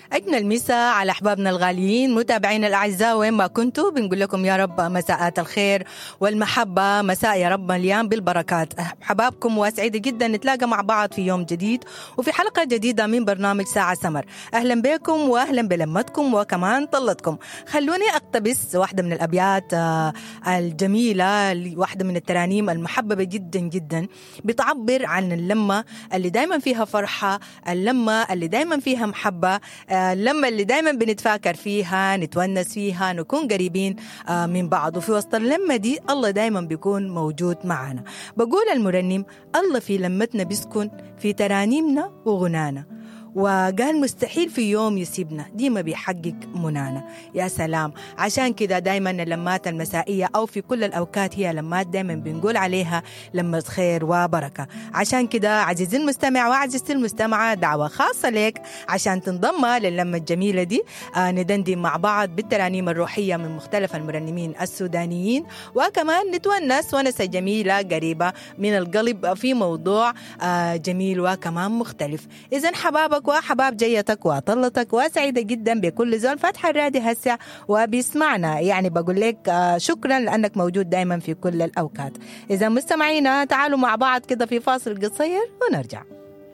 أجمل مساء على أحبابنا الغاليين متابعينا الأعزاء وين ما كنتوا بنقول لكم يا رب مساءات الخير والمحبة مساء يا رب مليان بالبركات حبابكم وسعيدة جدا نتلاقى مع بعض في يوم جديد وفي حلقة جديدة من برنامج ساعة سمر أهلا بكم وأهلا بلمتكم وكمان طلتكم خلوني أقتبس واحدة من الأبيات آه، الجميلة واحدة من الترانيم المحببة جدا جدا بتعبر عن اللمة اللي دايما فيها فرحة اللمة اللي دايما فيها محبة آه، اللمة اللي دايما بنتفاكر فيها نتونس فيها نكون قريبين آه، من بعض وفي وسط اللمة دي الله دايما بيكون موجود معنا بقول المرنم الله في لمتنا بيسكن في ترانيمنا وغنانا وقال مستحيل في يوم يسيبنا دي ما بيحقق منانا يا سلام عشان كده دايما اللمات المسائية أو في كل الأوقات هي لمات دايما بنقول عليها لمة خير وبركة عشان كده عزيزي المستمع وعزيزتي المستمعة دعوة خاصة لك عشان تنضم للمة الجميلة دي آه ندندن مع بعض بالترانيم الروحية من مختلف المرنمين السودانيين وكمان نتونس ونسة جميلة قريبة من القلب في موضوع آه جميل وكمان مختلف إذا حبابك وحباب جيتك وطلتك وسعيدة جدا بكل زول فتح الراديو هسه وبيسمعنا يعني بقول لك آه شكرا لأنك موجود دائما في كل الأوقات إذا مستمعينا تعالوا مع بعض كده في فاصل قصير ونرجع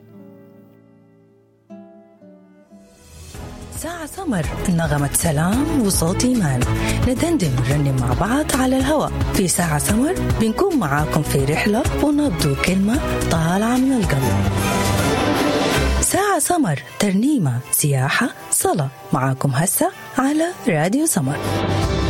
ساعة سمر نغمة سلام وصوت إيمان ندندن ونرنم مع بعض على الهواء في ساعة سمر بنكون معاكم في رحلة ونبدو كلمة طالعة من القلب ساعة سمر ترنيمة سياحة صلاة معاكم هسه على راديو سمر